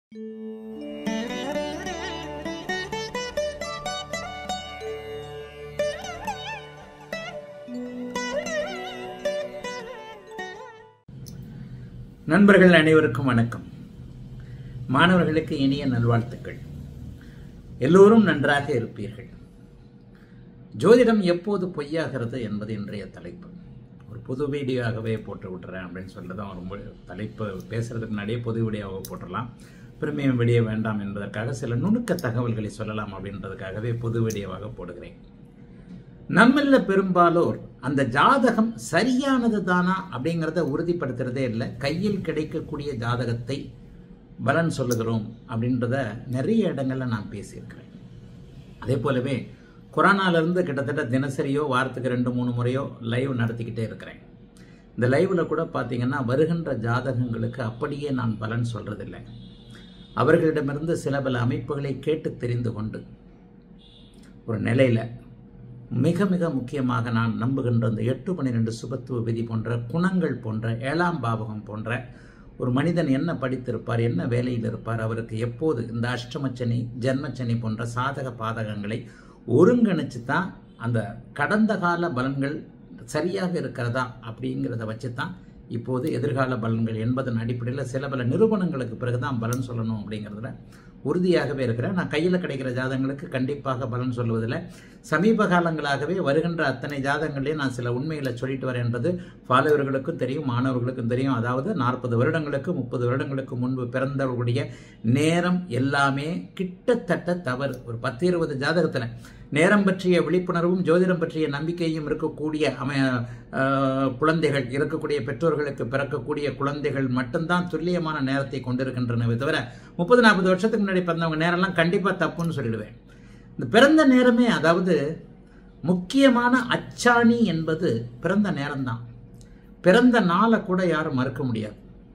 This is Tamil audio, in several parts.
நண்பர்கள் அனைவருக்கும் வணக்கம் மாணவர்களுக்கு இனிய நல்வாழ்த்துக்கள் எல்லோரும் நன்றாக இருப்பீர்கள் ஜோதிடம் எப்போது பொய்யாகிறது என்பது இன்றைய தலைப்பு ஒரு புது வீடியோவாகவே போட்டு விட்டுறேன் அப்படின்னு சொல்லிட்டு தான் ரொம்ப தலைப்பு பேசுறதுக்கு முன்னாடியே பொது வீடியோவாக போட்டுடலாம் பிரமியம் வீடியோ வேண்டாம் என்பதற்காக சில நுணுக்க தகவல்களை சொல்லலாம் அப்படின்றதுக்காகவே பொது வீடியோவாக போடுகிறேன் நம்மள பெரும்பாலோர் அந்த ஜாதகம் சரியானது தானா அப்படிங்கிறத உறுதிப்படுத்துறதே இல்லை கையில் கிடைக்கக்கூடிய ஜாதகத்தை பலன் சொல்லுகிறோம் அப்படின்றத நிறைய இடங்கள்ல நான் பேசியிருக்கிறேன் அதே போலவே கொரோனாலேருந்து கிட்டத்தட்ட தினசரியோ வாரத்துக்கு ரெண்டு மூணு முறையோ லைவ் நடத்திக்கிட்டே இருக்கிறேன் இந்த லைவ்ல கூட பார்த்தீங்கன்னா வருகின்ற ஜாதகங்களுக்கு அப்படியே நான் பலன் சொல்றதில்லை அவர்களிடமிருந்து சில பல அமைப்புகளை கேட்டு தெரிந்து கொண்டு ஒரு நிலையில மிக மிக முக்கியமாக நான் நம்புகின்ற அந்த எட்டு பன்னிரெண்டு சுபத்துவ விதி போன்ற குணங்கள் போன்ற ஏழாம் பாவகம் போன்ற ஒரு மனிதன் என்ன படித்திருப்பார் என்ன வேலையில் இருப்பார் அவருக்கு எப்போது இந்த அஷ்டமச்சனி ஜென்மச்சனி போன்ற சாதக பாதகங்களை ஒருங்கிணைச்சு தான் அந்த கடந்த கால பலன்கள் சரியாக இருக்கிறதா அப்படிங்கிறத வச்சு தான் இப்போது எதிர்கால பலன்கள் என்பதன் அடிப்படையில் சில பல நிரூபணங்களுக்கு பிறகு தான் பலன் சொல்லணும் அப்படிங்கிறதுல உறுதியாகவே இருக்கிறேன் நான் கையில் கிடைக்கிற ஜாதகங்களுக்கு கண்டிப்பாக பலன் சொல்லுவதில் சமீப காலங்களாகவே வருகின்ற அத்தனை ஜாதகங்களையும் நான் சில உண்மைகளை சொல்லிட்டு வரேன் என்பது ஃபாலோவர்களுக்கும் தெரியும் மாணவர்களுக்கும் தெரியும் அதாவது நாற்பது வருடங்களுக்கு முப்பது வருடங்களுக்கு முன்பு பிறந்தவர்களுடைய நேரம் எல்லாமே கிட்டத்தட்ட தவறு ஒரு பத்து இருபது ஜாதகத்தில் நேரம் பற்றிய விழிப்புணர்வும் ஜோதிடம் பற்றிய நம்பிக்கையும் இருக்கக்கூடிய அம குழந்தைகள் இருக்கக்கூடிய பெற்றோர்களுக்கு பிறக்கக்கூடிய குழந்தைகள் மட்டும்தான் துல்லியமான நேரத்தை கொண்டிருக்கின்றனவே தவிர முப்பது நாற்பது வருஷத்துக்கு முன்னாடி பிறந்தவங்க நேரம்லாம் கண்டிப்பாக தப்புன்னு சொல்லிடுவேன் இந்த பிறந்த நேரமே அதாவது முக்கியமான அச்சாணி என்பது பிறந்த நேரம்தான் பிறந்த நாளை கூட யாரும் மறுக்க முடியாது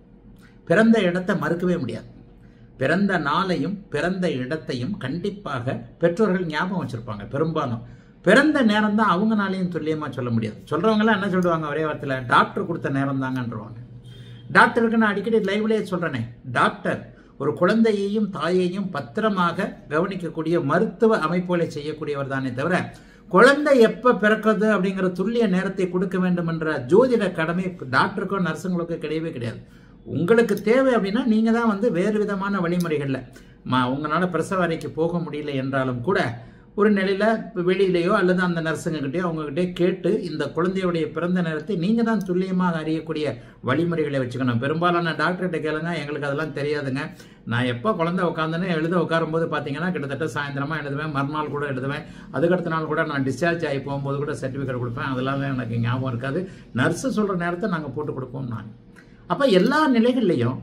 பிறந்த இடத்தை மறுக்கவே முடியாது பிறந்த நாளையும் பிறந்த இடத்தையும் கண்டிப்பாக பெற்றோர்கள் ஞாபகம் வச்சிருப்பாங்க பெரும்பாலும் பிறந்த நேரம் தான் அவங்க நாளையும் துல்லியமாக சொல்ல முடியாது சொல்கிறவங்களாம் என்ன சொல்லுவாங்க ஒரே வாரத்தில் டாக்டர் கொடுத்த நேரம் தாங்கன்றவாங்க டாக்டருக்கு நான் அடிக்கடி லைவ்லேயே சொல்கிறேனே டாக்டர் ஒரு குழந்தையையும் தாயையும் பத்திரமாக கவனிக்கக்கூடிய மருத்துவ அமைப்புகளை செய்யக்கூடியவர் தானே தவிர குழந்தை எப்போ பிறக்கிறது அப்படிங்கிற துல்லிய நேரத்தை கொடுக்க வேண்டும் என்ற ஜோதிட கடமை டாக்டருக்கோ நர்ஸுங்களுக்கோ கிடையவே கிடையாது உங்களுக்கு தேவை அப்படின்னா நீங்கள் தான் வந்து வேறு விதமான வழிமுறைகளில் மா உங்களால் பிரசவ அறைக்கு போக முடியல என்றாலும் கூட ஒரு நிலையில் வெளியிலேயோ அல்லது அந்த நர்ஸுங்ககிட்டயோ அவங்ககிட்டயோ கேட்டு இந்த குழந்தையுடைய பிறந்த நேரத்தை நீங்கள் தான் துல்லியமாக அறியக்கூடிய வழிமுறைகளை வச்சுக்கணும் பெரும்பாலான டாக்டர்கிட்ட கேளுங்க எங்களுக்கு அதெல்லாம் தெரியாதுங்க நான் எப்போ குழந்தை உட்காந்துன்னு எழுத உட்காரும்போது பார்த்தீங்கன்னா கிட்டத்தட்ட சாயந்தரமாக எழுதுவேன் மறுநாள் கூட எழுதுவேன் அதுக்கடுத்த நாள் கூட நான் டிஸ்சார்ஜ் ஆகி போகும்போது கூட சர்டிஃபிகேட் கொடுப்பேன் அதெல்லாம் எனக்கு ஞாபகம் இருக்காது நர்ஸு சொல்கிற நேரத்தை நாங்கள் போட்டு கொடுப்போம் நான் அப்போ எல்லா நிலைகள்லையும்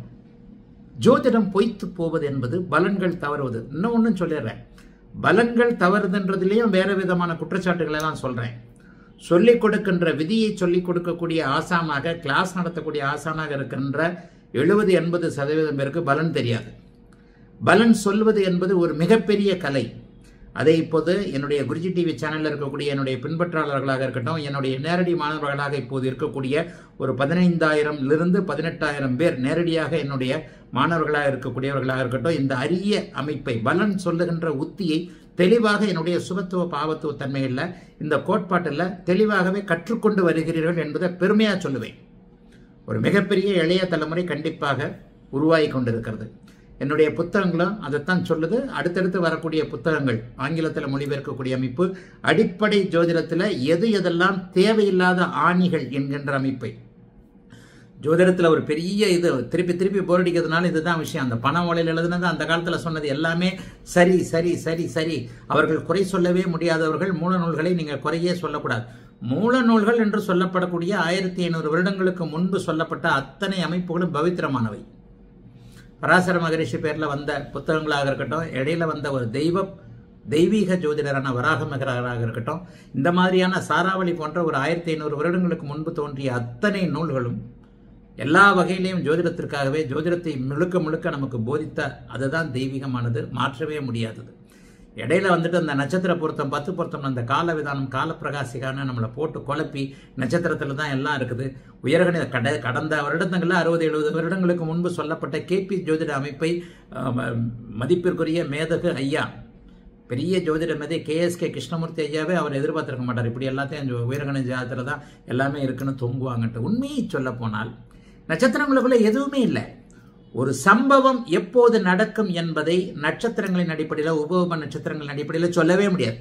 ஜோதிடம் பொய்த்து போவது என்பது பலன்கள் தவறுவது இன்னும் ஒன்றும் சொல்லிடுறேன் பலன்கள் தவறுதுன்றதுலேயும் வேற விதமான குற்றச்சாட்டுகளை எல்லாம் சொல்கிறேன் சொல்லிக் கொடுக்கின்ற விதியை சொல்லிக் கொடுக்கக்கூடிய ஆசானாக கிளாஸ் நடத்தக்கூடிய ஆசானாக இருக்கின்ற எழுபது எண்பது சதவீதம் பேருக்கு பலன் தெரியாது பலன் சொல்வது என்பது ஒரு மிகப்பெரிய கலை அதை இப்போது என்னுடைய குருஜி டிவி சேனலில் இருக்கக்கூடிய என்னுடைய பின்பற்றாளர்களாக இருக்கட்டும் என்னுடைய நேரடி மாணவர்களாக இப்போது இருக்கக்கூடிய ஒரு பதினைந்தாயிரம்லிருந்து பதினெட்டாயிரம் பேர் நேரடியாக என்னுடைய மாணவர்களாக இருக்கக்கூடியவர்களாக இருக்கட்டும் இந்த அரிய அமைப்பை பலன் சொல்லுகின்ற உத்தியை தெளிவாக என்னுடைய சுபத்துவ பாவத்துவ தன்மையில் இந்த கோட்பாட்டில் தெளிவாகவே கற்றுக்கொண்டு வருகிறீர்கள் என்பதை பெருமையாக சொல்லுவேன் ஒரு மிகப்பெரிய இளைய தலைமுறை கண்டிப்பாக உருவாகி கொண்டிருக்கிறது என்னுடைய புத்தகங்களும் அதைத்தான் சொல்லுது அடுத்தடுத்து வரக்கூடிய புத்தகங்கள் ஆங்கிலத்தில் மொழிபெயர்க்கக்கூடிய அமைப்பு அடிப்படை ஜோதிடத்தில் எது எதெல்லாம் தேவையில்லாத ஆணிகள் என்கின்ற அமைப்பை ஜோதிடத்தில் ஒரு பெரிய இது திருப்பி திருப்பி போரடிக்கிறதுனால இதுதான் விஷயம் அந்த பண ஓலையில் எழுதுனது அந்த காலத்தில் சொன்னது எல்லாமே சரி சரி சரி சரி அவர்கள் குறை சொல்லவே முடியாதவர்கள் மூல நூல்களை நீங்கள் குறையே சொல்லக்கூடாது மூல நூல்கள் என்று சொல்லப்படக்கூடிய ஆயிரத்தி ஐநூறு வருடங்களுக்கு முன்பு சொல்லப்பட்ட அத்தனை அமைப்புகளும் பவித்திரமானவை பராசர மகரிஷி பேரில் வந்த புத்தகங்களாக இருக்கட்டும் இடையில வந்த ஒரு தெய்வ தெய்வீக ஜோதிடரான வராக மகராக இருக்கட்டும் இந்த மாதிரியான சாராவளி போன்ற ஒரு ஆயிரத்தி ஐநூறு வருடங்களுக்கு முன்பு தோன்றிய அத்தனை நூல்களும் எல்லா வகையிலையும் ஜோதிடத்திற்காகவே ஜோதிடத்தை முழுக்க முழுக்க நமக்கு போதித்த அதுதான் தெய்வீகமானது மாற்றவே முடியாதது இடையில வந்துட்டு அந்த நட்சத்திர பொருத்தம் பத்து பொருத்தம் அந்த கால விதானம் காலப்பிரகாசிகான நம்மளை போட்டு குழப்பி நட்சத்திரத்தில் தான் எல்லாம் இருக்குது உயர்கணித கட கடந்த வருடங்களில் அறுபது எழுபது வருடங்களுக்கு முன்பு சொல்லப்பட்ட கேபி ஜோதிட அமைப்பை அஹ், ம- மதிப்பிற்குரிய மேதகு ஐயா பெரிய ஜோதிட மேதை கேஎஸ்கே கிருஷ்ணமூர்த்தி ஐயாவே அவர் எதிர்பார்த்திருக்க மாட்டார் இப்படி எல்லாத்தையும் அந்த உயர்கணித ஜாதத்தில் தான் எல்லாமே இருக்குன்னு தொங்குவாங்கன்ட்டு உண்மையை சொல்ல போனால் நட்சத்திரங்களுக்குள்ள எதுவுமே இல்லை ஒரு சம்பவம் எப்போது நடக்கும் என்பதை நட்சத்திரங்களின் அடிப்படையில் உபோப நட்சத்திரங்களின் அடிப்படையில் சொல்லவே முடியாது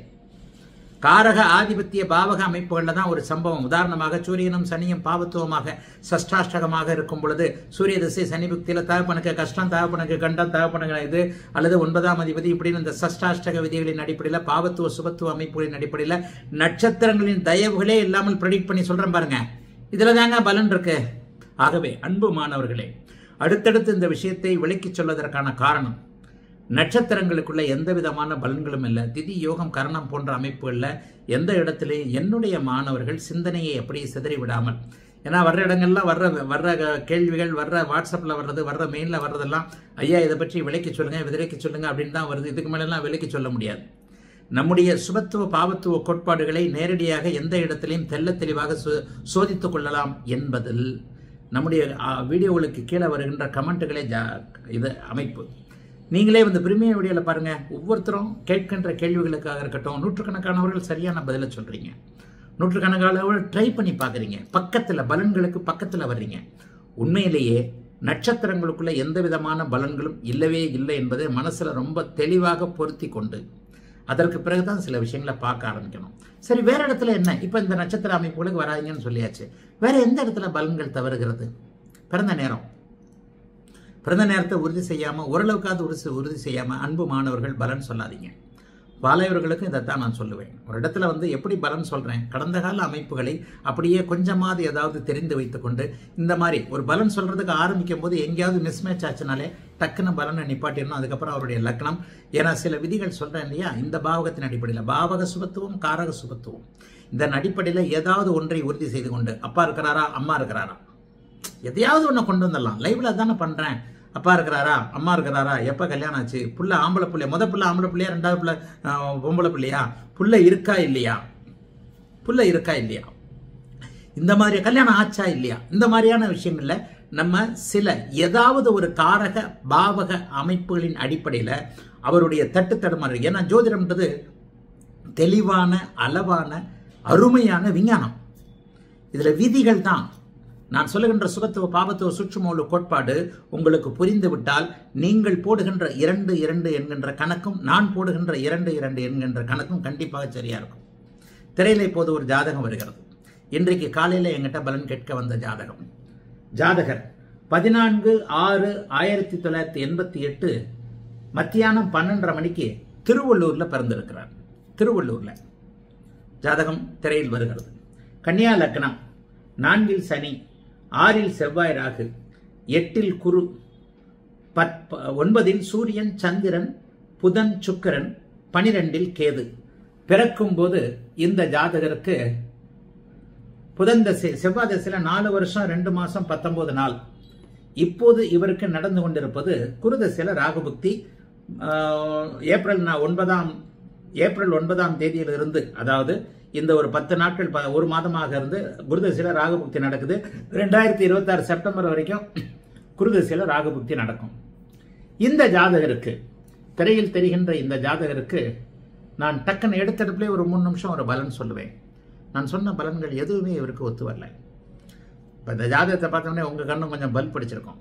காரக ஆதிபத்திய பாவக அமைப்புகளில் தான் ஒரு சம்பவம் உதாரணமாக சூரியனும் சனியும் பாவத்துவமாக சஷ்டாஷ்டகமாக இருக்கும் பொழுது சூரிய திசை சனி புக்தியில் தகப்பனுக்கு கஷ்டம் தகப்பனுக்கு கண்டம் தகப்பனுக்கு இது அல்லது ஒன்பதாம் அதிபதி இப்படின்னு இந்த சஷ்டாஷ்டக விதிகளின் அடிப்படையில் பாவத்துவ சுபத்துவ அமைப்புகளின் அடிப்படையில் நட்சத்திரங்களின் தயவுகளே இல்லாமல் ப்ரெடிக்ட் பண்ணி சொல்றேன் பாருங்க இதுல தாங்க பலன் இருக்கு ஆகவே அன்பு மாணவர்களே அடுத்தடுத்து இந்த விஷயத்தை விளக்கிச் சொல்வதற்கான காரணம் நட்சத்திரங்களுக்குள்ள எந்த விதமான பலன்களும் இல்லை திதி யோகம் கரணம் போன்ற அமைப்புகளில் எந்த இடத்துலையும் என்னுடைய மாணவர்கள் சிந்தனையை அப்படியே சிதறி விடாமல் ஏன்னா வர்ற இடங்கள்லாம் வர்ற வர்ற கேள்விகள் வர்ற வாட்ஸ்அப்பில் வர்றது வர்ற மெயிலில் வர்றதெல்லாம் ஐயா இதை பற்றி விளக்கி சொல்லுங்க விதிரைக்கு சொல்லுங்க அப்படின்னு தான் வருது இதுக்கு மேலெல்லாம் விளக்கி சொல்ல முடியாது நம்முடைய சுபத்துவ பாவத்துவ கோட்பாடுகளை நேரடியாக எந்த இடத்திலையும் தெள்ள தெளிவாக சோ- சோதித்துக் கொள்ளலாம் என்பதில் நம்முடைய ஆ, வீடியோகளுக்கு கீழே வருகின்ற கமெண்ட்டுகளே ஜா இது அமைப்பு நீங்களே வந்து பிரிமியம் வீடியோவில் பாருங்க ஒவ்வொருத்தரும் கேட்கின்ற கேள்விகளுக்காக இருக்கட்டும் நூற்றுக்கணக்கானவர்கள் சரியான பதிலை சொல்றீங்க நூற்றுக்கணக்கானவர்கள் ட்ரை பண்ணி பார்க்குறீங்க பக்கத்தில் பலன்களுக்கு பக்கத்தில் வர்றீங்க உண்மையிலேயே நட்சத்திரங்களுக்குள்ள எந்த விதமான பலன்களும் இல்லவே இல்லை என்பதை மனசுல ரொம்ப தெளிவாக பொருத்தி கொண்டு அதற்கு பிறகுதான் சில விஷயங்களை பார்க்க ஆரம்பிக்கணும் சரி வேற இடத்துல என்ன இப்போ இந்த நட்சத்திர அமைப்புகளுக்கு வராதீங்கன்னு சொல்லியாச்சு வேற எந்த இடத்துல பலன்கள் தவறுகிறது பிறந்த நேரம் பிறந்த நேரத்தை உறுதி செய்யாம ஓரளவுக்காவது உறுதி உறுதி செய்யாம அன்பு மாணவர்கள் பலன் சொல்லாதீங்க வாலையவர்களுக்கும் இதைத்தான் நான் சொல்லுவேன் ஒரு இடத்துல வந்து எப்படி பலன் சொல்றேன் கடந்த கால அமைப்புகளை அப்படியே கொஞ்சமாவது ஏதாவது தெரிந்து வைத்துக்கொண்டு இந்த மாதிரி ஒரு பலன் சொல்றதுக்கு ஆரம்பிக்கும் போது எங்கேயாவது மிஸ்மேட்ச் ஆச்சுனாலே டக்குன்னு பலனை நிப்பாட்டிடணும் அதுக்கப்புறம் அவருடைய லக்னம் ஏன்னா சில விதிகள் சொல்றேன் இல்லையா இந்த பாவகத்தின் அடிப்படையில் பாவக சுபத்துவம் காரக சுபத்துவம் இதன் அடிப்படையில் ஏதாவது ஒன்றை உறுதி செய்து கொண்டு அப்பா இருக்கிறாரா அம்மா இருக்கிறாரா எதையாவது ஒன்று கொண்டு வந்துடலாம் லைவ்ல தானே பண்றேன் அப்பா இருக்கிறாரா அம்மா இருக்கிறாரா எப்ப கல்யாணம் ஆச்சு புள்ள ஆம்பளை பிள்ளையா முத புள்ள ஆம்பளை பிள்ளையா ரெண்டாவது புள்ள ஆஹ், பொம்பளை பிள்ளையா புள்ள இருக்கா இல்லையா புள்ள இருக்கா இல்லையா இந்த மாதிரி கல்யாணம் ஆச்சா இல்லையா இந்த மாதிரியான விஷயங்கள்ல நம்ம சில ஏதாவது ஒரு காரக பாவக அமைப்புகளின் அடிப்படையில் அவருடைய தட்டு தடுமாறு ஏன்னா ஜோதிடம்ன்றது தெளிவான அளவான அருமையான விஞ்ஞானம் இதுல விதிகள் தான் நான் சொல்லுகின்ற சுகத்துவ பாவத்துவ சுற்றுமூல கோட்பாடு உங்களுக்கு புரிந்து விட்டால் நீங்கள் போடுகின்ற இரண்டு இரண்டு என்கின்ற கணக்கும் நான் போடுகின்ற இரண்டு இரண்டு என்கின்ற கணக்கும் கண்டிப்பாக சரியா இருக்கும் திரையில இப்போது ஒரு ஜாதகம் வருகிறது இன்றைக்கு காலையில எங்கிட்ட பலன் கேட்க வந்த ஜாதகம் ஜாதகர் பதினான்கு ஆறு ஆயிரத்தி தொள்ளாயிரத்தி எண்பத்தி எட்டு மத்தியானம் பன்னெண்டரை மணிக்கு திருவள்ளூர்ல பிறந்திருக்கிறார் திருவள்ளூர்ல ஜாதகம் திரையில் வருகிறது கன்னியா லக்னம் நான்கில் சனி ஆறில் செவ்வாய் ராகு எட்டில் குரு பத் ப- ஒன்பதில் சூரியன் சந்திரன் புதன் சுக்கிரன் பனிரெண்டில் கேது பிறக்கும்போது இந்த ஜாதகருக்கு புதன் தசை செவ்வாய் தசையில நாலு வருஷம் ரெண்டு மாசம் பத்தொன்பது நாள் இப்போது இவருக்கு நடந்து கொண்டிருப்பது குருதசையில ராகுபக்தி ஆஹ், ஏப்ரல் நா- ஒன்பதாம் ஏப்ரல் ஒன்பதாம் தேதியிலிருந்து அதாவது இந்த ஒரு பத்து நாட்கள் ப- ஒரு மாதமாக இருந்து குருதசையில ராகுபக்தி நடக்குது ரெண்டாயிரத்தி இருபத்தாறு செப்டம்பர் வரைக்கும் குருதசையில ராகுபக்தி நடக்கும் இந்த ஜாதகருக்கு திரையில் தெரிகின்ற இந்த ஜாதகருக்கு நான் டக்குன்னு எடுத்தெடுப்புலேயே ஒரு மூணு நிமிஷம் ஒரு பலன் சொல்லுவேன் நான் சொன்ன பலன்கள் எதுவுமே இவருக்கு ஒத்து வரல இப்போ இந்த ஜாதகத்தை பார்த்தோன்னே உங்கள் கண்ணும் கொஞ்சம் பல்ப் அடிச்சிருக்கும்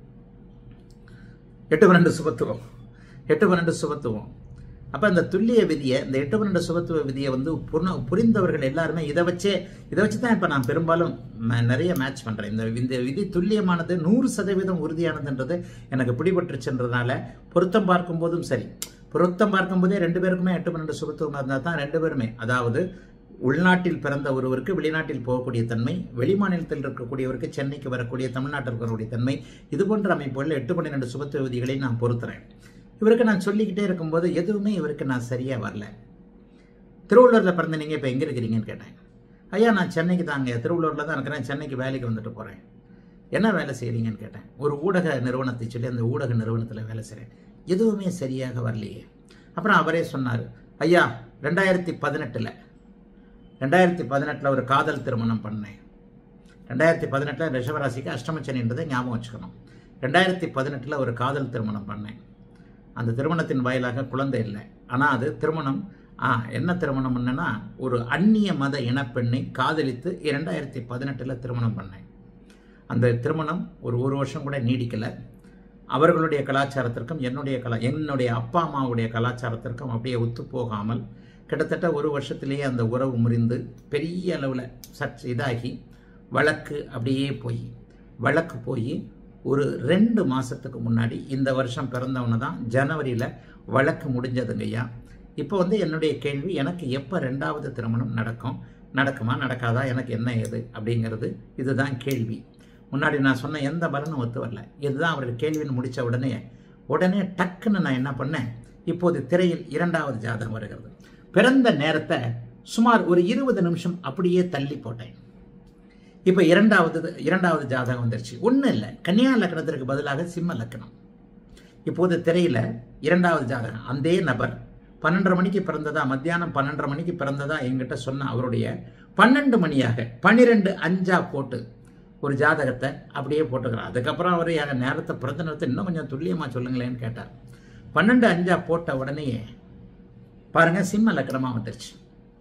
எட்டு பன்னெண்டு சுபத்துவம் எட்டு பன்னெண்டு சுபத்துவம் அப்போ இந்த துல்லிய விதியை இந்த எட்டு பன்னெண்டு சுபத்துவ விதியை வந்து புரின புரிந்தவர்கள் எல்லாருமே இதை வச்சே இதை வச்சு தான் இப்போ நான் பெரும்பாலும் ம- நிறைய மேட்ச் பண்ணுறேன் இந்த இந்த விதி துல்லியமானது நூறு சதவீதம் உறுதியானதுன்றது எனக்கு பிடிபட்டுருச்சுன்றதுனால பொருத்தம் பார்க்கும்போதும் சரி பொருத்தம் பார்க்கும்போதே ரெண்டு பேருக்குமே எட்டு பன்னெண்டு சுபத்துவம் இருந்தால் தான் ரெண்டு பேருமே அதாவது உள்நாட்டில் பிறந்த ஒருவருக்கு வெளிநாட்டில் போகக்கூடிய தன்மை வெளிமாநிலத்தில் இருக்கக்கூடியவருக்கு சென்னைக்கு வரக்கூடிய தமிழ்நாட்டில் இருக்கக்கூடிய தன்மை இது போன்ற அமைப்புகளில் எட்டு பன்னிரெண்டு சுபத்துவ விதிகளை நான் பொறுத்துறேன் இவருக்கு நான் சொல்லிக்கிட்டே இருக்கும்போது எதுவுமே இவருக்கு நான் சரியா வரல திருவள்ளூரில் பிறந்த நீங்கள் இப்போ எங்கே இருக்கிறீங்கன்னு கேட்டேன் ஐயா நான் சென்னைக்கு தாங்க திருவள்ளூரில் தான் இருக்கிறேன் சென்னைக்கு வேலைக்கு வந்துட்டு போகிறேன் என்ன வேலை செய்கிறீங்கன்னு கேட்டேன் ஒரு ஊடக நிறுவனத்தை சொல்லி அந்த ஊடக நிறுவனத்தில் வேலை செய்கிறேன் எதுவுமே சரியாக வரலையே அப்புறம் அவரே சொன்னார் ஐயா ரெண்டாயிரத்தி பதினெட்டில் ரெண்டாயிரத்தி பதினெட்டில் ஒரு காதல் திருமணம் பண்ணேன் ரெண்டாயிரத்தி பதினெட்டில் ரிஷபராசிக்கு அஷ்டமச்சனின்றதை ஞாபகம் வச்சுக்கணும் ரெண்டாயிரத்தி பதினெட்டில் ஒரு காதல் திருமணம் பண்ணேன் அந்த திருமணத்தின் வாயிலாக குழந்தை இல்லை ஆனால் அது திருமணம் ஆ என்ன திருமணம் பண்ணேன்னா ஒரு அந்நிய மத இனப்பெண்ணை காதலித்து இரண்டாயிரத்தி பதினெட்டில் திருமணம் பண்ணேன் அந்த திருமணம் ஒரு ஒரு வருஷம் கூட நீடிக்கலை அவர்களுடைய கலாச்சாரத்திற்கும் என்னுடைய கலா என்னுடைய அப்பா அம்மாவுடைய கலாச்சாரத்திற்கும் அப்படியே ஒத்து போகாமல் கிட்டத்தட்ட ஒரு வருஷத்திலேயே அந்த உறவு முறிந்து பெரிய அளவில் சர்ச் இதாகி வழக்கு அப்படியே போய் வழக்கு போய் ஒரு ரெண்டு மாதத்துக்கு முன்னாடி இந்த வருஷம் பிறந்தவன தான் ஜனவரியில் வழக்கு முடிஞ்சதுங்கய்யா இப்போ வந்து என்னுடைய கேள்வி எனக்கு எப்போ ரெண்டாவது திருமணம் நடக்கும் நடக்குமா நடக்காதா எனக்கு என்ன ஏது அப்படிங்கிறது இதுதான் கேள்வி முன்னாடி நான் சொன்ன எந்த பலனும் ஒத்து வரல இதுதான் அவர்கள் கேள்வின்னு முடித்த உடனே உடனே டக்குன்னு நான் என்ன பண்ணேன் இப்போது திரையில் இரண்டாவது ஜாதகம் வருகிறது பிறந்த நேரத்தை சுமார் ஒரு இருபது நிமிஷம் அப்படியே தள்ளி போட்டேன் இப்போ இரண்டாவது இரண்டாவது ஜாதகம் வந்துருச்சு ஒன்றும் இல்லை கன்னியா லக்னத்திற்கு பதிலாக சிம்ம லக்னம் இப்போது திரையில் இரண்டாவது ஜாதகம் அதே நபர் பன்னெண்டரை மணிக்கு பிறந்ததா மத்தியானம் பன்னெண்டரை மணிக்கு பிறந்ததா என்கிட்ட சொன்ன அவருடைய பன்னெண்டு மணியாக பன்னிரெண்டு அஞ்சா போட்டு ஒரு ஜாதகத்தை அப்படியே போட்டுக்கிறார் அதுக்கப்புறம் அவர் என் நேரத்தை பிறந்த நேரத்தை இன்னும் கொஞ்சம் துல்லியமாக சொல்லுங்களேன்னு கேட்டார் பன்னெண்டு அஞ்சா போட்ட உடனேயே பாருங்கள் சிம்ம லக்கணமாக வந்துருச்சு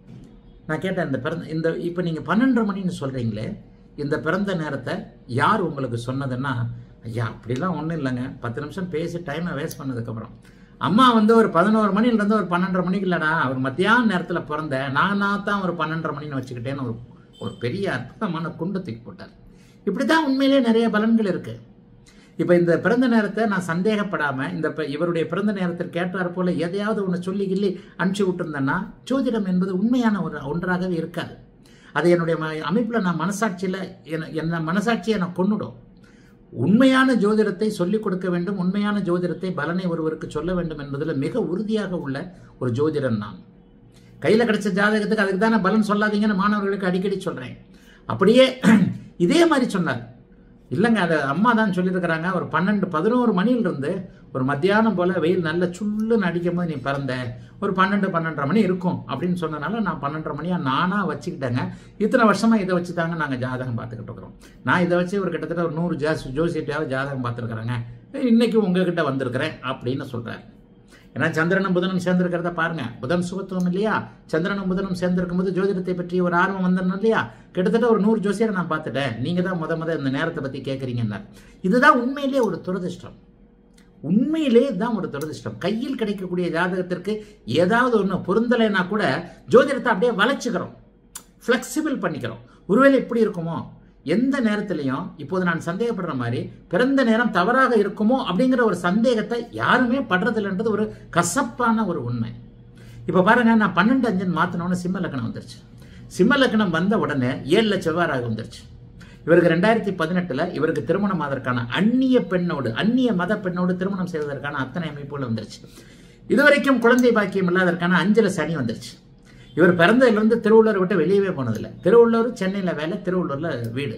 நான் கேட்டேன் இந்த பிறந்த இந்த இப்போ நீங்கள் பன்னெண்டரை மணின்னு சொல்கிறீங்களே இந்த பிறந்த நேரத்தை யார் உங்களுக்கு சொன்னதுன்னா ஐயா அப்படிலாம் ஒன்றும் இல்லைங்க பத்து நிமிஷம் பேசி டைமை வேஸ்ட் பண்ணதுக்கப்புறம் அம்மா வந்து ஒரு பதினோரு மணிலேருந்து ஒரு பன்னெண்டரை மணிக்கு இல்லைடா அவர் மத்தியான நேரத்தில் பிறந்த நான் நான் தான் ஒரு பன்னெண்டரை மணின்னு வச்சுக்கிட்டேன்னு ஒரு ஒரு பெரிய அற்புதமான குண்டு தூக்கி போட்டார் இப்படி தான் உண்மையிலே நிறைய பலன்கள் இருக்குது இப்போ இந்த பிறந்த நேரத்தை நான் சந்தேகப்படாமல் இந்த இவருடைய பிறந்த நேரத்தில் கேட்டார் போல எதையாவது ஒன்று சொல்லி கிள்ளி அனுப்பிச்சி விட்டுருந்தேன்னா ஜோதிடம் என்பது உண்மையான ஒரு ஒன்றாகவே இருக்காது அது என்னுடைய அமைப்பில் நான் மனசாட்சியில் என்ன என்ன மனசாட்சியை நான் கொண்டுடும் உண்மையான ஜோதிடத்தை சொல்லிக் கொடுக்க வேண்டும் உண்மையான ஜோதிடத்தை பலனை ஒருவருக்கு சொல்ல வேண்டும் என்பதில் மிக உறுதியாக உள்ள ஒரு ஜோதிடன் நான் கையில் கிடைச்ச ஜாதகத்துக்கு அதுக்கு தானே பலன் சொல்லாதீங்கன்னு மாணவர்களுக்கு அடிக்கடி சொல்கிறேன் அப்படியே இதே மாதிரி சொன்னார் இல்லைங்க அதை அம்மா தான் சொல்லியிருக்கிறாங்க ஒரு பன்னெண்டு பதினோரு மணியிலிருந்து ஒரு மத்தியானம் போல் வெயில் நல்ல சுள்ளுன்னு அடிக்கும் போது நீ பிறந்த ஒரு பன்னெண்டு பன்னெண்டரை மணி இருக்கும் அப்படின்னு சொன்னனால நான் பன்னெண்டரை மணியாக நானாக வச்சுக்கிட்டேங்க இத்தனை வருஷமாக இதை வச்சு தாங்க நாங்கள் ஜாதகம் பார்த்துக்கிட்டு இருக்கிறோம் நான் இதை வச்சு ஒரு கிட்டத்தட்ட ஒரு நூறு ஜாஸ் ஜோசியத்தையாவது ஜாதகம் பார்த்துருக்குறேங்க இன்னைக்கு உங்ககிட்ட வந்திருக்கிறேன் அப்படின்னு சொல்கிறார் ஏன்னா சந்திரனும் புதனும் சேர்ந்திருக்கிறத பாருங்க புதன் சுகத்துவம் இல்லையா சந்திரனும் புதனும் சேர்ந்திருக்கும் போது ஜோதிடத்தை பற்றி ஒரு ஆர்வம் வந்துடணும் இல்லையா கிட்டத்தட்ட ஒரு நூறு ஜோசியரை நான் பார்த்துட்டேன் நீங்க தான் முத முத இந்த நேரத்தை பத்தி கேட்குறீங்கன்னா இதுதான் உண்மையிலேயே ஒரு துரதிருஷ்டம் உண்மையிலே தான் ஒரு துரதிருஷ்டம் கையில் கிடைக்கக்கூடிய ஜாதகத்திற்கு ஏதாவது ஒன்று பொருந்தலைன்னா கூட ஜோதிடத்தை அப்படியே வளைச்சுக்கிறோம் ஃப்ளெக்சிபிள் பண்ணிக்கிறோம் ஒருவேளை இப்படி இருக்குமோ எந்த நேரத்திலையும் இப்போது நான் சந்தேகப்படுற மாதிரி பிறந்த நேரம் தவறாக இருக்குமோ அப்படிங்கிற ஒரு சந்தேகத்தை யாருமே படுறதில்லைன்றது ஒரு கசப்பான ஒரு உண்மை இப்போ பாருங்க நான் பன்னெண்டு அஞ்சுன்னு மாற்றினோன்னு சிம்ம லக்கணம் வந்துருச்சு சிம்ம லக்கணம் வந்த உடனே ஏழுல செவ்வாறாக வந்துருச்சு இவருக்கு ரெண்டாயிரத்தி பதினெட்டுல இவருக்கு திருமணம் ஆவதற்கான அந்நிய பெண்ணோடு அந்நிய மத பெண்ணோடு திருமணம் செய்வதற்கான அத்தனை அமைப்புகள் வந்துருச்சு இதுவரைக்கும் குழந்தை பாக்கியம் இல்லாததற்கான அஞ்சல சனி வந்துருச்சு இவர் பிறந்ததுலேருந்து திருவள்ளூர் விட்டு வெளியவே போனதில்லை திருவள்ளூர் சென்னையில் வேலை திருவள்ளூரில் வீடு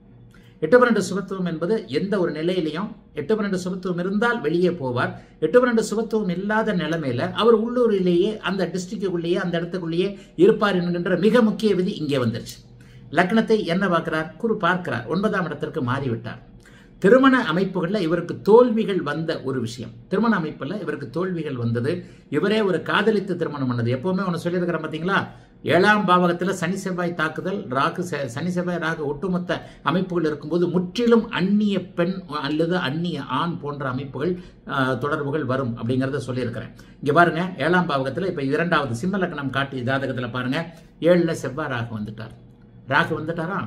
எட்டு பன்னெண்டு சுபத்துவம் என்பது எந்த ஒரு நிலையிலையும் எட்டு பன்னெண்டு சுபத்துவம் இருந்தால் வெளியே போவார் எட்டு பன்னெண்டு சுபத்துவம் இல்லாத நிலைமையில அவர் உள்ளூரிலேயே அந்த டிஸ்ட்ரிக்டுக்குள்ளேயே அந்த இடத்துக்குள்ளேயே இருப்பார் என்கின்ற மிக முக்கிய விதி இங்கே வந்துருச்சு லக்னத்தை என்ன பார்க்கிறார் குரு பார்க்கிறார் ஒன்பதாம் இடத்திற்கு மாறிவிட்டார் திருமண அமைப்புகளில் இவருக்கு தோல்விகள் வந்த ஒரு விஷயம் திருமண அமைப்பில் இவருக்கு தோல்விகள் வந்தது இவரே ஒரு காதலித்து திருமணம் பண்ணது எப்பவுமே ஒன்று சொல்லியிருக்கிறேன் பார்த்தீங்களா ஏழாம் பாவகத்தில் சனி செவ்வாய் தாக்குதல் ராகு சனி செவ்வாய் ராகு ஒட்டுமொத்த அமைப்புகள் இருக்கும்போது முற்றிலும் அந்நிய பெண் அல்லது அந்நிய ஆண் போன்ற அமைப்புகள் தொடர்புகள் வரும் அப்படிங்கிறத சொல்லியிருக்கிறேன் இங்கே பாருங்க ஏழாம் பாவகத்தில் இப்போ இரண்டாவது சிம்ம லக்னம் காட்டி ஜாதகத்தில் பாருங்க ஏழில் செவ்வாய் ராகு வந்துட்டார் ராகு வந்துட்டாரா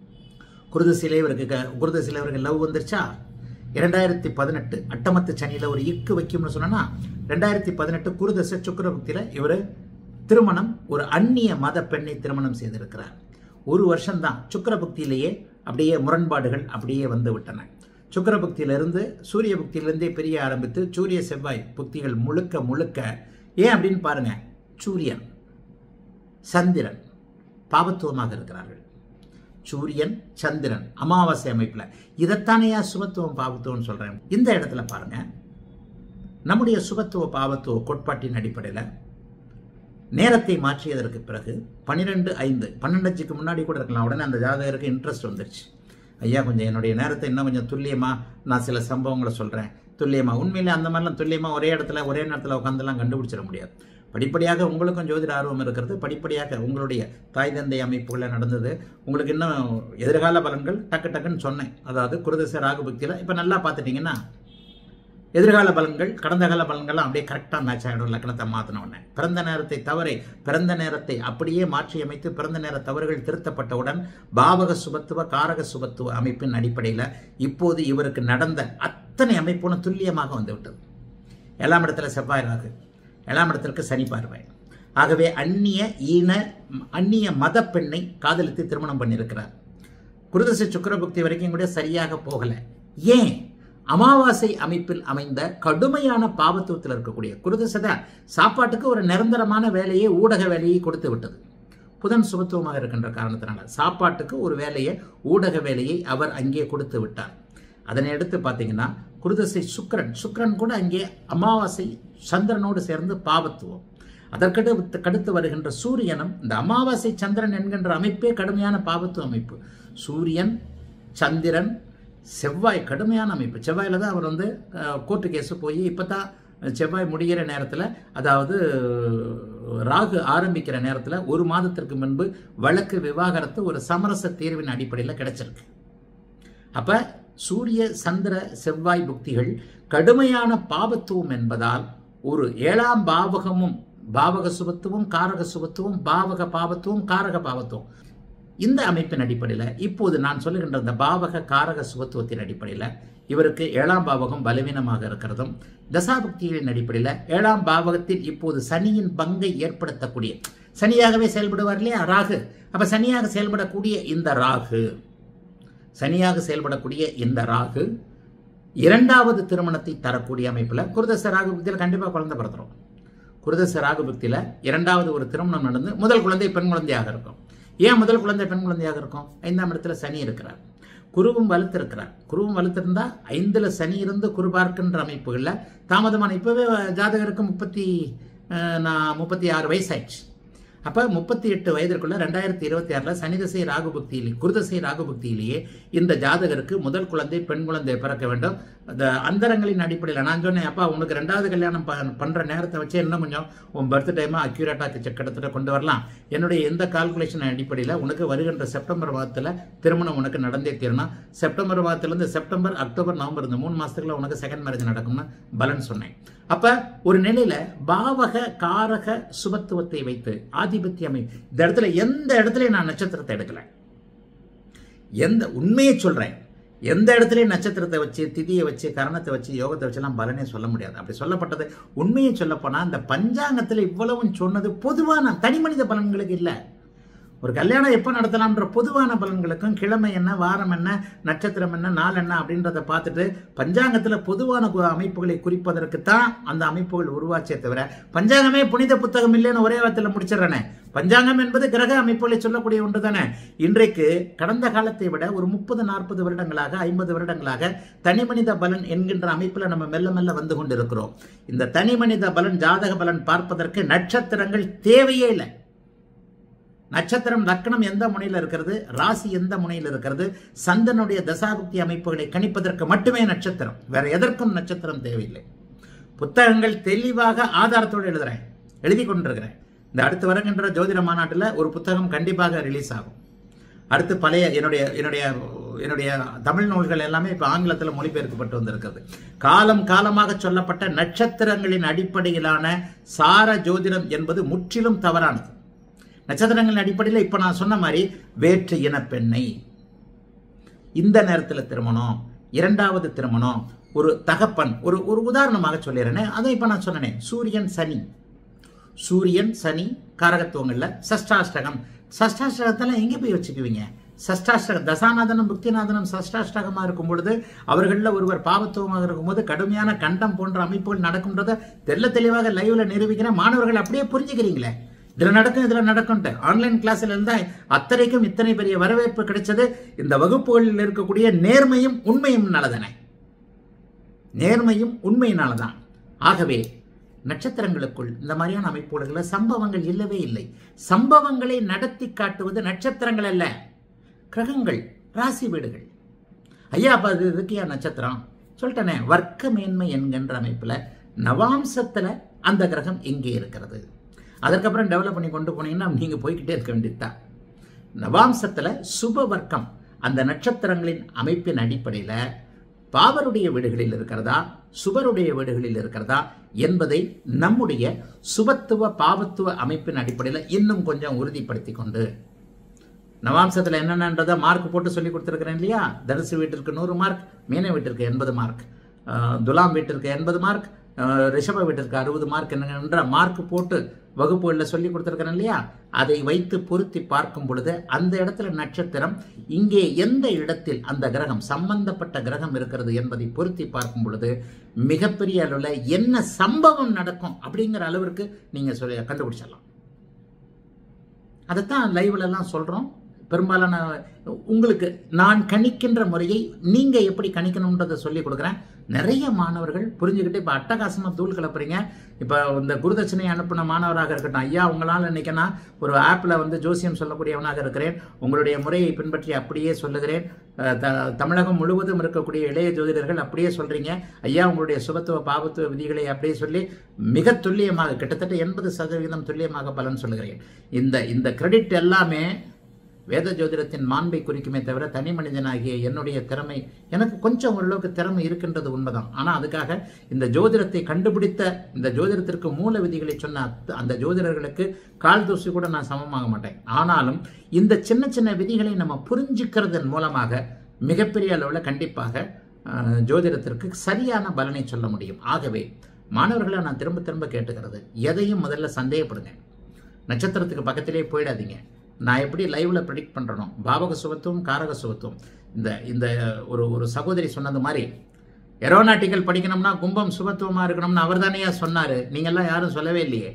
குருதசிலே இவருக்கு குருதசில இவருக்கு லவ் வந்துருச்சா இரண்டாயிரத்தி பதினெட்டு அட்டமத்து சனியில் ஒரு இக்கு வைக்கும்னு சொன்னா ரெண்டாயிரத்தி பதினெட்டு குருதச சுக்கரபக்தியில் இவர் திருமணம் ஒரு அந்நிய மத பெண்ணை திருமணம் செய்திருக்கிறார் ஒரு வருஷம்தான் சுக்கரபக்தியிலேயே அப்படியே முரண்பாடுகள் அப்படியே வந்து விட்டன சுக்கர புக்தியிலிருந்து சூரிய புக்தியிலிருந்தே பிரிய ஆரம்பித்து சூரிய செவ்வாய் புக்திகள் முழுக்க முழுக்க ஏன் அப்படின்னு பாருங்க சூரியன் சந்திரன் பாபத்துவமாக இருக்கிறார்கள் சூரியன் சந்திரன் அமாவாசை அமைப்பில் இதைத்தானே சுபத்துவம் பாபத்துவம் சொல்கிறேன் இந்த இடத்துல பாருங்க நம்முடைய சுபத்துவ பாவத்துவ கோட்பாட்டின் அடிப்படையில் நேரத்தை மாற்றியதற்கு பிறகு பன்னிரெண்டு ஐந்து பன்னெண்டஞ்சுக்கு முன்னாடி கூட இருக்கலாம் உடனே அந்த ஜாதகருக்கு இன்ட்ரெஸ்ட் வந்துருச்சு ஐயா கொஞ்சம் என்னுடைய நேரத்தை இன்னும் கொஞ்சம் துல்லியமாக நான் சில சம்பவங்களை சொல்கிறேன் துல்லியமாக உண்மையிலே அந்த மாதிரிலாம் துல்லியமாக ஒரே இடத்துல ஒரே நேரத்தில் உட்காந்துலாம் கண்டுபிடிச்சிட முடியாது படிப்படியாக உங்களுக்கும் ஜோதிட ஆர்வம் இருக்கிறது படிப்படியாக உங்களுடைய தாய் தந்தை அமைப்புகளில் நடந்தது உங்களுக்கு இன்னும் எதிர்கால பலன்கள் டக்கு டக்குன்னு சொன்னேன் அதாவது குருதச ராகு பக்தியில் இப்போ நல்லா பார்த்துட்டிங்கன்னா எதிர்கால பலன்கள் கடந்த கால பலன்கள்லாம் அப்படியே கரெக்டாக மேட்ச் ஆகிடும் லக்கணத்தை மாற்றின உடனே பிறந்த நேரத்தை தவறை பிறந்த நேரத்தை அப்படியே மாற்றி அமைத்து பிறந்த நேர தவறுகள் திருத்தப்பட்டவுடன் பாவக சுபத்துவ காரக சுபத்துவ அமைப்பின் அடிப்படையில் இப்போது இவருக்கு நடந்த அத்தனை அமைப்பும் துல்லியமாக வந்துவிட்டது ஏழாம் இடத்துல செவ்வாய் ராகு ஏழாம் இடத்திற்கு சனி பார்வை ஆகவே அந்நிய ஈன அந்நிய மத பெண்ணை காதலித்து திருமணம் பண்ணியிருக்கிறார் குருதச சுக்கரபுக்தி வரைக்கும் கூட சரியாக போகல ஏன் அமாவாசை அமைப்பில் அமைந்த கடுமையான பாவத்துவத்தில் இருக்கக்கூடிய குருதசத சாப்பாட்டுக்கு ஒரு நிரந்தரமான வேலையை ஊடக வேலையை கொடுத்து விட்டது புதன் சுபத்துவமாக இருக்கின்ற காரணத்தினால சாப்பாட்டுக்கு ஒரு வேலையை ஊடக வேலையை அவர் அங்கே கொடுத்து விட்டார் அதனை எடுத்து பார்த்தீங்கன்னா குருதசை சுக்கரன் சுக்கரன் கூட அங்கே அமாவாசை சந்திரனோடு சேர்ந்து பாவத்துவம் அதற்கடுத்து கடுத்து வருகின்ற சூரியனும் இந்த அமாவாசை சந்திரன் என்கின்ற அமைப்பே கடுமையான பாவத்துவ அமைப்பு சூரியன் சந்திரன் செவ்வாய் கடுமையான அமைப்பு செவ்வாயில் தான் அவர் வந்து கோர்ட்டு கேஸு போய் இப்போ தான் செவ்வாய் முடிகிற நேரத்தில் அதாவது ராகு ஆரம்பிக்கிற நேரத்தில் ஒரு மாதத்திற்கு முன்பு வழக்கு விவாகரத்து ஒரு சமரச தீர்வின் அடிப்படையில் கிடைச்சிருக்கு அப்போ சூரிய சந்திர செவ்வாய் புக்திகள் கடுமையான பாவத்துவம் என்பதால் ஒரு ஏழாம் பாவகமும் பாவக சுபத்துவம் காரக சுபத்துவம் பாவக பாவத்துவம் காரக பாவத்துவம் இந்த அமைப்பின் அடிப்படையில் இப்போது நான் சொல்லுகின்ற இந்த பாவக காரக சுபத்துவத்தின் அடிப்படையில் இவருக்கு ஏழாம் பாவகம் பலவீனமாக இருக்கிறதும் தசாபக்திகளின் அடிப்படையில் ஏழாம் பாவகத்தில் இப்போது சனியின் பங்கை ஏற்படுத்தக்கூடிய சனியாகவே செயல்படுவார் இல்லையா ராகு அப்ப சனியாக செயல்படக்கூடிய இந்த ராகு சனியாக செயல்படக்கூடிய இந்த ராகு இரண்டாவது திருமணத்தை தரக்கூடிய அமைப்பில் குருதச ராகு பக்தியில் கண்டிப்பாக குழந்தை பிறந்துடும் குருதச ராகு பக்தியில் இரண்டாவது ஒரு திருமணம் நடந்து முதல் குழந்தை பெண் குழந்தையாக இருக்கும் ஏன் முதல் குழந்தை பெண் குழந்தையாக இருக்கும் ஐந்தாம் இடத்துல சனி இருக்கிறார் குருவும் வலுத்திருக்கிறார் குருவும் வலுத்திருந்தா ஐந்துல சனி இருந்து குரு பார்க்கின்ற அமைப்புகளில் தாமதமான இப்பவே ஜாதகருக்கு முப்பத்தி நான் முப்பத்தி ஆறு வயசாயிடுச்சு அப்போ முப்பத்தி எட்டு வயதிற்குள்ள ரெண்டாயிரத்தி இருபத்தி ஆறில் சனிதசை ராகுபக்தியிலே குருதசை ராகுபக்தியிலேயே இந்த ஜாதகருக்கு முதல் குழந்தை பெண் குழந்தை பிறக்க வேண்டும் அந்த அந்தரங்களின் அடிப்படையில் நான் சொன்னேன் அப்பா உனக்கு ரெண்டாவது கல்யாணம் ப பண்ணுற நேரத்தை வச்சு இன்னும் கொஞ்சம் உன் பர்த் டைமாக அக்யூரேட்டாக கிட்டத்தட்ட கொண்டு வரலாம் என்னுடைய எந்த கால்குலேஷன் அடிப்படையில் உனக்கு வருகின்ற செப்டம்பர் மாதத்தில் திருமணம் உனக்கு நடந்தே தீரணும் செப்டம்பர் மாதத்துலேருந்து செப்டம்பர் அக்டோபர் நவம்பர் இந்த மூணு மாதத்துக்குள்ள உனக்கு செகண்ட் மேரேஜ் நடக்கும்னு பலன் சொன்னேன் அப்ப ஒரு நிலையில பாவக காரக சுபத்துவத்தை வைத்து ஆதிபத்திய அமை இந்த இடத்துல எந்த இடத்துலயும் நான் நட்சத்திரத்தை எடுக்கல எந்த உண்மையை சொல்றேன் எந்த இடத்துலையும் நட்சத்திரத்தை வச்சு திதியை வச்சு கரணத்தை வச்சு யோகத்தை வச்செல்லாம் பலனே சொல்ல முடியாது அப்படி சொல்லப்பட்டது உண்மையை சொல்லப்போனா இந்த பஞ்சாங்கத்தில் இவ்வளவும் சொன்னது பொதுவான தனி மனித பலன்களுக்கு இல்லை ஒரு கல்யாணம் எப்போ நடத்தலாம்ன்ற பொதுவான பலன்களுக்கும் கிழமை என்ன வாரம் என்ன நட்சத்திரம் என்ன நாள் என்ன அப்படின்றத பார்த்துட்டு பஞ்சாங்கத்தில் பொதுவான அமைப்புகளை குறிப்பதற்கு தான் அந்த அமைப்புகள் உருவாச்சே தவிர பஞ்சாங்கமே புனித புத்தகம் இல்லைன்னு ஒரே வார்த்தையில் முடிச்சிடறேனே பஞ்சாங்கம் என்பது கிரக அமைப்புகளை சொல்லக்கூடிய ஒன்று தானே இன்றைக்கு கடந்த காலத்தை விட ஒரு முப்பது நாற்பது வருடங்களாக ஐம்பது வருடங்களாக தனி மனித பலன் என்கின்ற அமைப்பில் நம்ம மெல்ல மெல்ல வந்து கொண்டிருக்கிறோம் இந்த தனி மனித பலன் ஜாதக பலன் பார்ப்பதற்கு நட்சத்திரங்கள் தேவையே இல்லை நட்சத்திரம் லக்கணம் எந்த முனையில் இருக்கிறது ராசி எந்த முனையில் இருக்கிறது சந்தனுடைய தசாபுக்தி அமைப்புகளை கணிப்பதற்கு மட்டுமே நட்சத்திரம் வேற எதற்கும் நட்சத்திரம் தேவையில்லை புத்தகங்கள் தெளிவாக ஆதாரத்தோடு எழுதுறேன் எழுதி கொண்டிருக்கிறேன் இந்த அடுத்து வருகின்ற ஜோதிட மாநாட்டில் ஒரு புத்தகம் கண்டிப்பாக ரிலீஸ் ஆகும் அடுத்து பழைய என்னுடைய என்னுடைய என்னுடைய தமிழ் நூல்கள் எல்லாமே இப்போ ஆங்கிலத்தில் மொழிபெயர்க்கப்பட்டு வந்திருக்கிறது காலம் காலமாக சொல்லப்பட்ட நட்சத்திரங்களின் அடிப்படையிலான சார ஜோதிடம் என்பது முற்றிலும் தவறானது நட்சத்திரங்களின் அடிப்படையில் இப்போ நான் சொன்ன மாதிரி வேற்று இனப்பெண்ணை இந்த நேரத்தில் திருமணம் இரண்டாவது திருமணம் ஒரு தகப்பன் ஒரு ஒரு உதாரணமாக சொல்லிடுறேனே அதை இப்போ நான் சொன்னேன் சூரியன் சனி சூரியன் சனி காரகத்துவங்களில் சஷ்டாஷ்டகம் சஷ்டாஷ்டகத்தெல்லாம் எங்கே போய் வச்சுக்குவீங்க சஷ்டாஷ்டக தசாநாதனும் புக்திநாதனும் சஷ்டாஷ்டகமாக இருக்கும் பொழுது அவர்களில் ஒருவர் பாவத்துவமாக இருக்கும்போது கடுமையான கண்டம் போன்ற அமைப்புகள் நடக்கும்ன்றதை தெல்ல தெளிவாக லைவ்ல நிரூபிக்கிற மாணவர்கள் அப்படியே புரிஞ்சுக்கிறீங்களே இதுல நடக்கும் இதுல நடக்கும்ட்டு ஆன்லைன் கிளாஸ்ல இருந்தா அத்தனைக்கும் இத்தனை பெரிய வரவேற்பு கிடைச்சது இந்த வகுப்புகளில் இருக்கக்கூடிய நேர்மையும் உண்மையும் தானே நேர்மையும் உண்மையினால தான் ஆகவே நட்சத்திரங்களுக்குள் இந்த மாதிரியான அமைப்புகளில் சம்பவங்கள் இல்லவே இல்லை சம்பவங்களை நடத்தி காட்டுவது நட்சத்திரங்கள் அல்ல கிரகங்கள் ராசி வீடுகள் ஐயா அப்ப அது இதுக்கியா நட்சத்திரம் சொல்லிட்டேனே வர்க்க மேன்மை என்கின்ற அமைப்புல நவாம்சத்துல அந்த கிரகம் எங்கே இருக்கிறது அதற்கப்புறம் டெவலப் பண்ணி கொண்டு போனீங்கன்னா நீங்க போய்கிட்டே இருக்க வேண்டியதுதான் நவாம்சத்துல சுப வர்க்கம் அந்த நட்சத்திரங்களின் அமைப்பின் அடிப்படையில பாவருடைய வீடுகளில் இருக்கிறதா சுபருடைய வீடுகளில் இருக்கிறதா என்பதை நம்முடைய சுபத்துவ பாவத்துவ அமைப்பின் அடிப்படையில் இன்னும் கொஞ்சம் உறுதிப்படுத்தி கொண்டு நவாம்சத்தில் என்னென்னன்றதை மார்க் போட்டு சொல்லி கொடுத்துருக்கிறேன் இல்லையா தனுசு வீட்டிற்கு நூறு மார்க் மீன வீட்டிற்கு எண்பது மார்க் அஹ், துலாம் வீட்டிற்கு எண்பது மார்க் அஹ், ரிஷப வீட்டிற்கு அறுபது மார்க் என்கின்ற மார்க் போட்டு வகுப்புகளில் சொல்லி கொடுத்துருக்கிறேன் இல்லையா அதை வைத்து பொருத்தி பார்க்கும் பொழுது அந்த இடத்துல நட்சத்திரம் இங்கே எந்த இடத்தில் அந்த கிரகம் சம்பந்தப்பட்ட கிரகம் இருக்கிறது என்பதை பொருத்தி பார்க்கும் பொழுது மிகப்பெரிய அளவில் என்ன சம்பவம் நடக்கும் அப்படிங்கிற அளவிற்கு நீங்கள் சொல்லி கண்டுபிடிச்சிடலாம் அதைத்தான் லைவ்ல எல்லாம் சொல்றோம் பெரும்பாலான உங்களுக்கு நான் கணிக்கின்ற முறையை நீங்க எப்படி கணிக்கணுன்றதை சொல்லி கொடுக்குறேன் நிறைய மாணவர்கள் புரிஞ்சுக்கிட்டு இப்ப அட்டகாசமா தூள் கிளப்புறீங்க இப்ப இந்த குருதட்சணை அனுப்பின மாணவராக இருக்கட்டும் ஐயா உங்களால் இன்னைக்கு நான் ஒரு ஆப்ல வந்து ஜோசியம் சொல்லக்கூடியவனாக இருக்கிறேன் உங்களுடைய முறையை பின்பற்றி அப்படியே சொல்லுகிறேன் அஹ் த- தமிழகம் முழுவதும் இருக்கக்கூடிய இளைய ஜோதிடர்கள் அப்படியே சொல்றீங்க ஐயா உங்களுடைய சுபத்துவ பாபத்துவ விதிகளை அப்படியே சொல்லி மிக துல்லியமாக கிட்டத்தட்ட எண்பது சதவீதம் துல்லியமாக பலன் சொல்லுகிறேன் இந்த இந்த கிரெடிட் எல்லாமே வேத ஜோதிடத்தின் மாண்பை குறிக்குமே தவிர தனி மனிதனாகிய என்னுடைய திறமை எனக்கு கொஞ்சம் ஓரளவுக்கு திறமை இருக்கின்றது உண்மைதான் ஆனால் அதுக்காக இந்த ஜோதிடத்தை கண்டுபிடித்த இந்த ஜோதிடத்திற்கு மூல விதிகளை சொன்ன அத்த- அந்த ஜோதிடர்களுக்கு கால் தூசி கூட நான் சமமாக மாட்டேன் ஆனாலும் இந்த சின்ன சின்ன விதிகளை நம்ம புரிஞ்சுக்கிறதன் மூலமாக மிகப்பெரிய அளவில் கண்டிப்பாக அஹ், ஜோதிடத்திற்கு சரியான பலனை சொல்ல முடியும் ஆகவே மாணவர்களை நான் திரும்ப திரும்ப கேட்டுக்கிறது எதையும் முதல்ல சந்தேகப்படுங்க நட்சத்திரத்துக்கு பக்கத்திலே போயிடாதீங்க நான் எப்படி லைவ்ல ப்ரெடிக்ட் பண்றேனோ பாவக சுபத்துவம் காரக சுபத்துவம் இந்த இந்த ஒரு ஒரு சகோதரி சொன்னது மாதிரி ஏரோநாட்டிக்கல் படிக்கணும்னா கும்பம் சுபத்துவமா இருக்கணும்னு அவர் தானேயா சொன்னாரு நீங்கெல்லாம் யாரும் சொல்லவே இல்லையே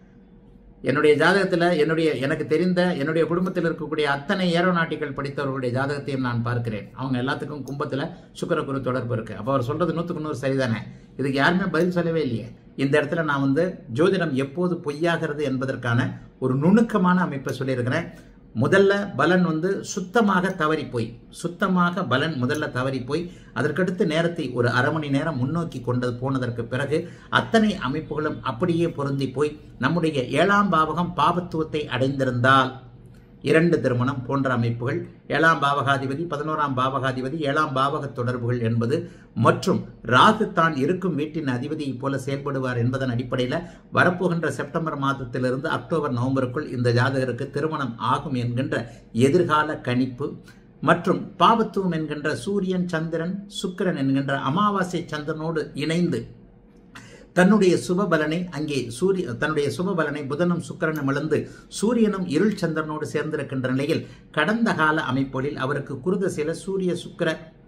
என்னுடைய ஜாதகத்தில் என்னுடைய எனக்கு தெரிந்த என்னுடைய குடும்பத்தில் இருக்கக்கூடிய அத்தனை ஏரோநாட்டிக்கல் படித்தவர்களுடைய ஜாதகத்தையும் நான் பார்க்கிறேன் அவங்க எல்லாத்துக்கும் கும்பத்தில் சுக்கிர குரு தொடர்பு இருக்கு அப்போ அவர் சொல்றது நூற்றுக்கு நூறு சரிதானே இதுக்கு யாருமே பதில் சொல்லவே இல்லையே இந்த இடத்துல நான் வந்து ஜோதிடம் எப்போது பொய்யாகிறது என்பதற்கான ஒரு நுணுக்கமான அமைப்பை சொல்லியிருக்கிறேன் முதல்ல பலன் வந்து சுத்தமாக தவறி போய் சுத்தமாக பலன் முதல்ல தவறி போய் அதற்கடுத்து நேரத்தை ஒரு அரை மணி நேரம் முன்னோக்கி கொண்டது போனதற்கு பிறகு அத்தனை அமைப்புகளும் அப்படியே பொருந்தி போய் நம்முடைய ஏழாம் பாவகம் பாவத்துவத்தை அடைந்திருந்தால் இரண்டு திருமணம் போன்ற அமைப்புகள் ஏழாம் பாவகாதிபதி பதினோராம் பாவகாதிபதி ஏழாம் பாவக தொடர்புகள் என்பது மற்றும் ராகு தான் இருக்கும் வீட்டின் அதிபதியைப் போல செயல்படுவார் என்பதன் அடிப்படையில் வரப்போகின்ற செப்டம்பர் மாதத்திலிருந்து அக்டோபர் நவம்பருக்குள் இந்த ஜாதகருக்கு திருமணம் ஆகும் என்கின்ற எதிர்கால கணிப்பு மற்றும் பாவத்துவம் என்கின்ற சூரியன் சந்திரன் சுக்கிரன் என்கின்ற அமாவாசை சந்திரனோடு இணைந்து தன்னுடைய சுபபலனை அங்கே சூரிய தன்னுடைய சுபபலனை புதனும் சுக்கிரனும் இழந்து சூரியனும் இருள் சந்திரனோடு சேர்ந்திருக்கின்ற நிலையில் கடந்த கால அமைப்புகளில் அவருக்கு குருதசையில சூரிய சுக்கிர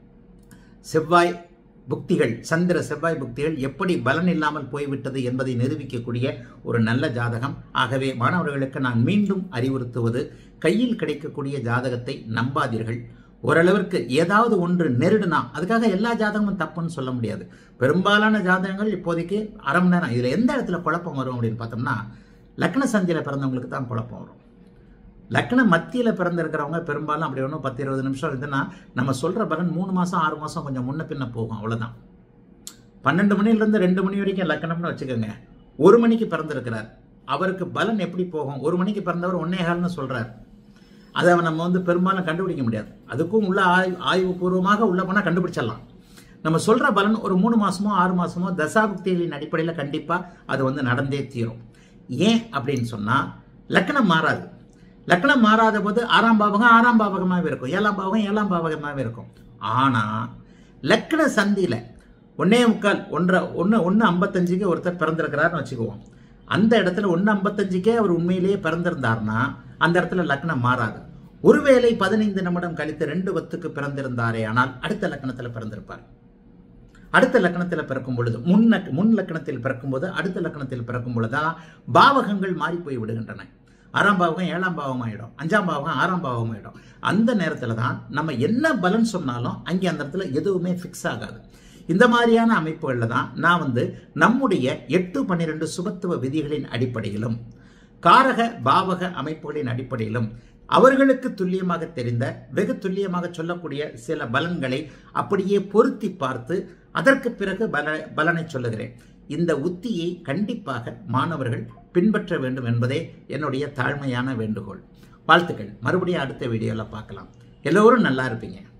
செவ்வாய் புக்திகள் சந்திர செவ்வாய் புக்திகள் எப்படி பலன் இல்லாமல் போய்விட்டது என்பதை நிரூபிக்கக்கூடிய ஒரு நல்ல ஜாதகம் ஆகவே மாணவர்களுக்கு நான் மீண்டும் அறிவுறுத்துவது கையில் கிடைக்கக்கூடிய ஜாதகத்தை நம்பாதீர்கள் ஓரளவிற்கு ஏதாவது ஒன்று நெருடுனா அதுக்காக எல்லா ஜாதகமும் தப்புன்னு சொல்ல முடியாது பெரும்பாலான ஜாதகங்கள் இப்போதைக்கு அரை மணி நேரம் இதில் எந்த இடத்துல குழப்பம் வரும் அப்படின்னு பார்த்தோம்னா லக்ன சந்தியில் பிறந்தவங்களுக்கு தான் குழப்பம் வரும் லக்ன மத்தியில் பிறந்திருக்கிறவங்க பெரும்பாலும் அப்படி ஒன்றும் பத்து இருபது நிமிஷம் இருந்துன்னா நம்ம சொல்கிற பலன் மூணு மாதம் ஆறு மாதம் கொஞ்சம் முன்ன பின்ன போகும் அவ்வளோதான் பன்னெண்டு மணிலேருந்து ரெண்டு மணி வரைக்கும் லக்கணம்னு வச்சுக்கோங்க ஒரு மணிக்கு பிறந்திருக்கிறார் அவருக்கு பலன் எப்படி போகும் ஒரு மணிக்கு பிறந்தவர் ஒன்னேகால்னு சொல்கிறார் அதை நம்ம வந்து பெரும்பாலும் கண்டுபிடிக்க முடியாது அதுக்கும் உள்ள ஆய்வு ஆய்வுபூர்வமாக உள்ள போனால் கண்டுபிடிச்சிடலாம் நம்ம சொல்கிற பலன் ஒரு மூணு மாதமோ ஆறு மாதமோ தசாபுக்திகளின் அடிப்படையில் கண்டிப்பாக அது வந்து நடந்தே தீரும் ஏன் அப்படின்னு சொன்னால் லக்கணம் மாறாது லக்கணம் மாறாத போது ஆறாம் பாவகம் ஆறாம் பாவகமாகவே இருக்கும் ஏழாம் பாவகம் ஏழாம் பாவகமாகவே இருக்கும் ஆனால் லக்கண சந்தியில் ஒன்னே முக்கால் ஒன்றரை ஒன்று ஒன்று ஐம்பத்தஞ்சுக்கு ஒருத்தர் பிறந்திருக்கிறாருன்னு வச்சுக்குவோம் அந்த இடத்துல ஒன்று ஐம்பத்தஞ்சுக்கே அவர் உண்மையிலேயே பிறந்திருந்தார்னா அந்த இடத்துல லக்னம் மாறாது ஒருவேளை பதினைந்து நிமிடம் கழித்து ரெண்டு வத்துக்கு பிறந்திருந்தாரே ஆனால் அடுத்த லக்கணத்தில் பிறந்திருப்பார் அடுத்த லக்கணத்தில் பிறக்கும் பொழுது முன் லக்- முன் லக்கணத்தில் பிறக்கும்போது அடுத்த லக்கணத்தில் பிறக்கும் பொழுதுதான் பாவகங்கள் மாறி போய் விடுகின்றன ஆறாம் பாவகம் ஏழாம் பாவம் ஆயிடும் அஞ்சாம் பாவகம் ஆறாம் பாவம் ஆயிடும் அந்த நேரத்தில் தான் நம்ம என்ன பலன் சொன்னாலும் அங்கே அந்த இடத்துல எதுவுமே ஃபிக்ஸ் ஆகாது இந்த மாதிரியான அமைப்புகளில் தான் நான் வந்து நம்முடைய எட்டு பன்னிரெண்டு சுபத்துவ விதிகளின் அடிப்படையிலும் காரக பாவக அமைப்புகளின் அடிப்படையிலும் அவர்களுக்கு துல்லியமாக தெரிந்த வெகு துல்லியமாக சொல்லக்கூடிய சில பலன்களை அப்படியே பொருத்தி பார்த்து அதற்கு பிறகு பல பலனை சொல்லுகிறேன் இந்த உத்தியை கண்டிப்பாக மாணவர்கள் பின்பற்ற வேண்டும் என்பதே என்னுடைய தாழ்மையான வேண்டுகோள் வாழ்த்துக்கள் மறுபடியும் அடுத்த வீடியோவில் பார்க்கலாம் எல்லோரும் நல்லா இருப்பீங்க